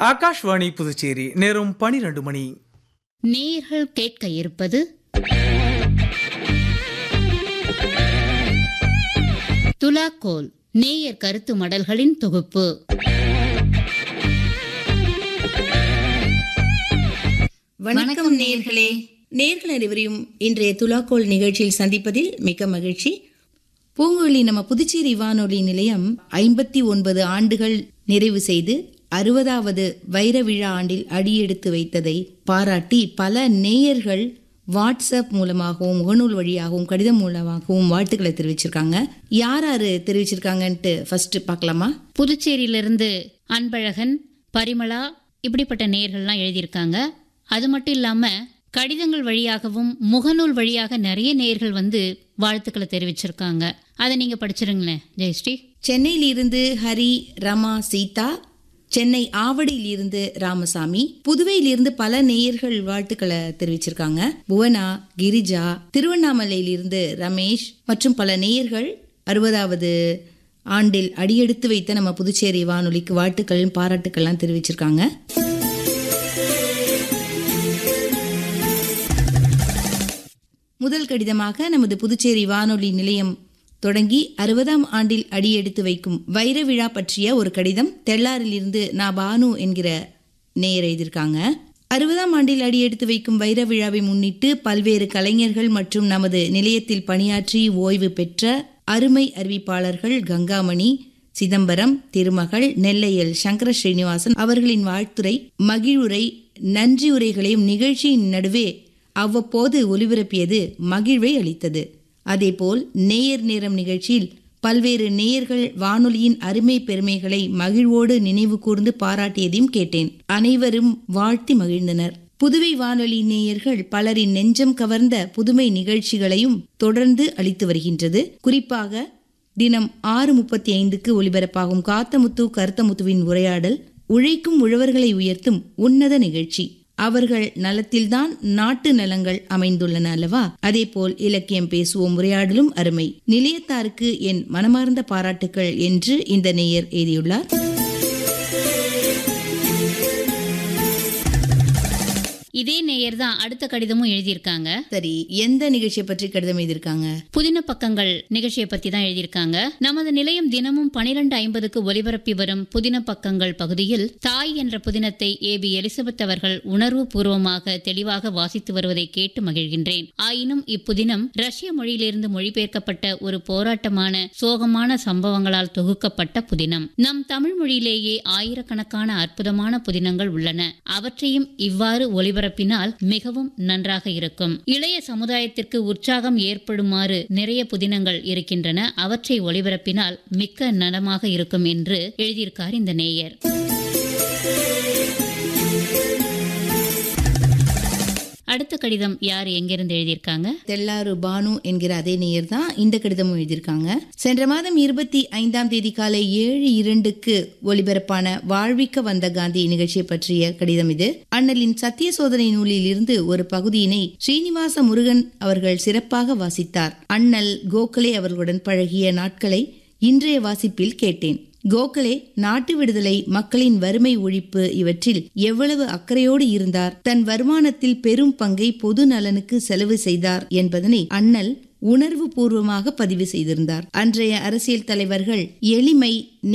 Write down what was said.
ஆகாஷ்வாணி புதுச்சேரி நேரம் பனிரெண்டு மணி நேயர்கள் கேட்க இருப்பது துலாக்கோல் நேயர் கருத்து மடல்களின் தொகுப்பு வணக்கம் நேர்களே நேர்கள் அனைவரையும் இன்றைய துலாக்கோல் நிகழ்ச்சியில் சந்திப்பதில் மிக்க மகிழ்ச்சி பூங்குழலி நம்ம புதுச்சேரி வானொலி நிலையம் ஐம்பத்தி ஒன்பது ஆண்டுகள் நிறைவு செய்து அறுபதாவது வைர விழா ஆண்டில் அடியெடுத்து வைத்ததை பாராட்டி பல நேயர்கள் வாட்ஸ்அப் மூலமாகவும் முகநூல் வழியாகவும் கடிதம் மூலமாகவும் வாழ்த்துக்களை தெரிவிச்சிருக்காங்க யார் யாரு தெரிவிச்சிருக்காங்கன்ட்டு ஃபர்ஸ்ட் பார்க்கலாமா புதுச்சேரியிலிருந்து அன்பழகன் பரிமளா இப்படிப்பட்ட நேயர்கள்லாம் எழுதியிருக்காங்க அது மட்டும் இல்லாம கடிதங்கள் வழியாகவும் முகநூல் வழியாக நிறைய நேயர்கள் வந்து வாழ்த்துக்களை தெரிவிச்சிருக்காங்க அதை நீங்க படிச்சிருங்களேன் ஜெயஸ்ரீ சென்னையில் இருந்து ஹரி ரமா சீதா சென்னை ஆவடியில் இருந்து ராமசாமி புதுவையில் இருந்து பல நேயர்கள் வாழ்த்துக்களை தெரிவிச்சிருக்காங்க புவனா கிரிஜா திருவண்ணாமலையில் இருந்து ரமேஷ் மற்றும் பல நேயர்கள் அறுபதாவது ஆண்டில் அடியெடுத்து வைத்த நம்ம புதுச்சேரி வானொலிக்கு வாழ்த்துக்கள் பாராட்டுக்கள்லாம் தெரிவிச்சிருக்காங்க முதல் கடிதமாக நமது புதுச்சேரி வானொலி நிலையம் தொடங்கி அறுபதாம் ஆண்டில் அடியெடுத்து வைக்கும் வைர விழா பற்றிய ஒரு கடிதம் தெள்ளாரிலிருந்து நா பானு என்கிற நேயர் எழுதியிருக்காங்க அறுபதாம் ஆண்டில் அடியெடுத்து வைக்கும் வைர விழாவை முன்னிட்டு பல்வேறு கலைஞர்கள் மற்றும் நமது நிலையத்தில் பணியாற்றி ஓய்வு பெற்ற அருமை அறிவிப்பாளர்கள் கங்காமணி சிதம்பரம் திருமகள் நெல்லையல் சங்கர ஸ்ரீனிவாசன் அவர்களின் வாழ்த்துரை மகிழுரை நன்றியுரைகளையும் நிகழ்ச்சியின் நடுவே அவ்வப்போது ஒலிபரப்பியது மகிழ்வை அளித்தது அதேபோல் நேயர் நேரம் நிகழ்ச்சியில் பல்வேறு நேயர்கள் வானொலியின் அருமை பெருமைகளை மகிழ்வோடு நினைவு கூர்ந்து பாராட்டியதையும் கேட்டேன் அனைவரும் வாழ்த்தி மகிழ்ந்தனர் புதுவை வானொலி நேயர்கள் பலரின் நெஞ்சம் கவர்ந்த புதுமை நிகழ்ச்சிகளையும் தொடர்ந்து அளித்து வருகின்றது குறிப்பாக தினம் ஆறு முப்பத்தி ஐந்துக்கு ஒலிபரப்பாகும் காத்தமுத்து கருத்தமுத்துவின் உரையாடல் உழைக்கும் உழவர்களை உயர்த்தும் உன்னத நிகழ்ச்சி அவர்கள் நலத்தில்தான் நாட்டு நலங்கள் அமைந்துள்ளன அல்லவா அதேபோல் இலக்கியம் பேசுவோம் உரையாடலும் அருமை நிலையத்தாருக்கு என் மனமார்ந்த பாராட்டுக்கள் என்று இந்த நேயர் எழுதியுள்ளார் இதே நேயர் தான் அடுத்த கடிதமும் எழுதியிருக்காங்க சரி எந்த நிகழ்ச்சியை பற்றி கடிதம் எழுதியிருக்காங்க புதின பக்கங்கள் நிகழ்ச்சியை பத்தி தான் எழுதியிருக்காங்க நமது நிலையம் தினமும் பனிரெண்டு ஐம்பதுக்கு ஒலிபரப்பி வரும் புதின பக்கங்கள் பகுதியில் தாய் என்ற புதினத்தை ஏ பி எலிசபெத் அவர்கள் உணர்வு பூர்வமாக தெளிவாக வாசித்து வருவதை கேட்டு மகிழ்கின்றேன் ஆயினும் இப்புதினம் ரஷ்ய மொழியிலிருந்து மொழிபெயர்க்கப்பட்ட ஒரு போராட்டமான சோகமான சம்பவங்களால் தொகுக்கப்பட்ட புதினம் நம் தமிழ் மொழியிலேயே ஆயிரக்கணக்கான அற்புதமான புதினங்கள் உள்ளன அவற்றையும் இவ்வாறு ஒலிபரப்பினால் மிகவும் நன்றாக இருக்கும் இளைய சமுதாயத்திற்கு உற்சாகம் ஏற்படுமாறு நிறைய புதினங்கள் இருக்கின்றன அவற்றை ஒளிபரப்பினால் மிக்க நலமாக இருக்கும் என்று எழுதியிருக்கார் இந்த நேயர் அடுத்த கடிதம் யார் எங்கிருந்து எழுதியிருக்காங்க தெள்ளாறு பானு என்கிற அதே நேயர் தான் இந்த கடிதமும் எழுதியிருக்காங்க சென்ற மாதம் இருபத்தி ஐந்தாம் தேதி காலை ஏழு இரண்டுக்கு ஒலிபரப்பான வாழ்விக்க வந்த காந்தி நிகழ்ச்சியை பற்றிய கடிதம் இது அண்ணலின் சத்திய சோதனை நூலில் இருந்து ஒரு பகுதியினை ஸ்ரீனிவாச முருகன் அவர்கள் சிறப்பாக வாசித்தார் அண்ணல் கோகலே அவர்களுடன் பழகிய நாட்களை இன்றைய வாசிப்பில் கேட்டேன் கோகலே நாட்டு விடுதலை மக்களின் வறுமை ஒழிப்பு இவற்றில் எவ்வளவு அக்கறையோடு இருந்தார் தன் வருமானத்தில் பெரும் பங்கை பொது நலனுக்கு செலவு செய்தார் என்பதனை அண்ணல் உணர்வு பூர்வமாக பதிவு செய்திருந்தார் அன்றைய அரசியல் தலைவர்கள் எளிமை